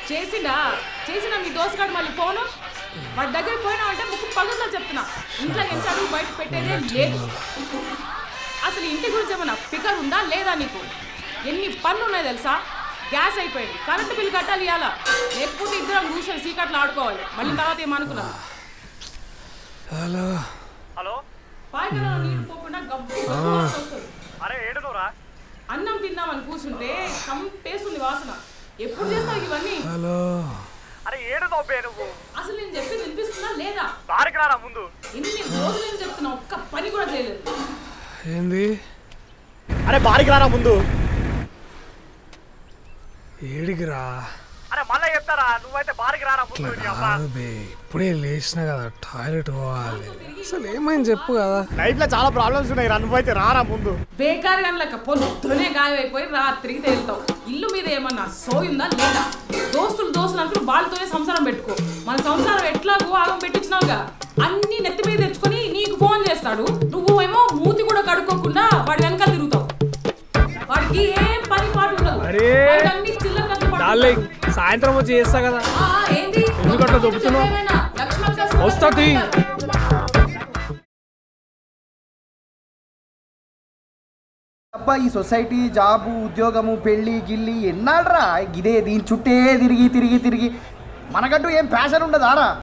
చేసిండా చేసిన మీ దోసగాడు మళ్ళీ ఫోను వాడి దగ్గర పోయినావంటే ముక్కు పగులుతా చెప్తున్నా ఇంట్లో నుంచి అడుగు బయట పెట్టేదే లేదు అసలు ఇంటి గురించి ఏమన్నా ఫికర్ ఉందా లేదా నీకు ఎన్ని పనులు ఉన్నాయి తెలుసా గ్యాస్ అయిపోయింది కరెంటు బిల్ కట్టాలి ఇవాళ లేకపోతే ఇద్దరం కూర్చొని సీకట్లు ఆడుకోవాలి మళ్ళీ తర్వాత ఏమనుకున్నాను హలో హలో పాయకరాలు నీళ్ళు పోకుండా గబ్బు గబ్బు వాసన వస్తుంది. అరే ఏడునోరా అన్నం తిందామని కూర్చుంటే కంపేస్తుంది వాసన ఎప్పుడు చేస్తావు ఇవన్నీ హలో అరే ఏడునో బే నువ్వు అసలు నేను చెప్పింది వినిపిస్తున్నా లేదా దారికి రారా ముందు ఎన్ని రోజులు నేను చెప్తున్నా ఒక్క పని కూడా చేయలేదు ఏంది అరే బారికి రారా ముందు ఏడికిరా అరే మళ్ళీ చెప్తారా నువ్వైతే బారికి రారా ముందు ఇట్లా నీ అబ్బా. కాదు బే ఇప్పుడే లేచిన కదా టాయిలెట్ పోవాలి అసలు ఏమైంది చెప్పు కదా లైఫ్ లో చాలా ప్రాబ్లమ్స్ ఉన్నాయి రా నువ్వైతే రారా ముందు బేకార్ గంటలక పొద్దునే గాయమైపోయి రాత్రికి తేలుతావు ఇల్లు మీద ఏమన్నా సోయుందా లేదా దోస్తులు దోస్తులు అంటూ వాళ్ళతోనే సంసారం పెట్టుకో మన సంసారం ఎట్లాగో ఆగం పెట్టించినావుగా అన్ని నెత్తి మీద తెచ్చుకొని నీకు ఫోన్ చేస్తాడు నువ్వు ఏమో మూతి కూడా కడుక్కోకుండా వాడి వెనకాల తిరుగుతావు వాడికి ఏం పని పాటు ఉండదు అరే! వాడికి అన్ని చిల్లర ఖర్చు పాటు డార్లింగ్ సాయంత్రం వచ్చి చేస్తా కదా ఆ, ఆ, ఏంది ఎందుకట్లా దొబ్బుతున్నావు? ఏమైనా? లక్ష్మణ్ కోసం వస్తా తీ. అబ్బా ఈ సొసైటీ జాబు ఉద్యోగము పెళ్ళి గిల్లి ఎన్నాళ్ళరా గిదే దీని చుట్టే తిరిగి తిరిగి తిరిగి మనకంటూ ఏం ప్యాషన్ ఉండదారా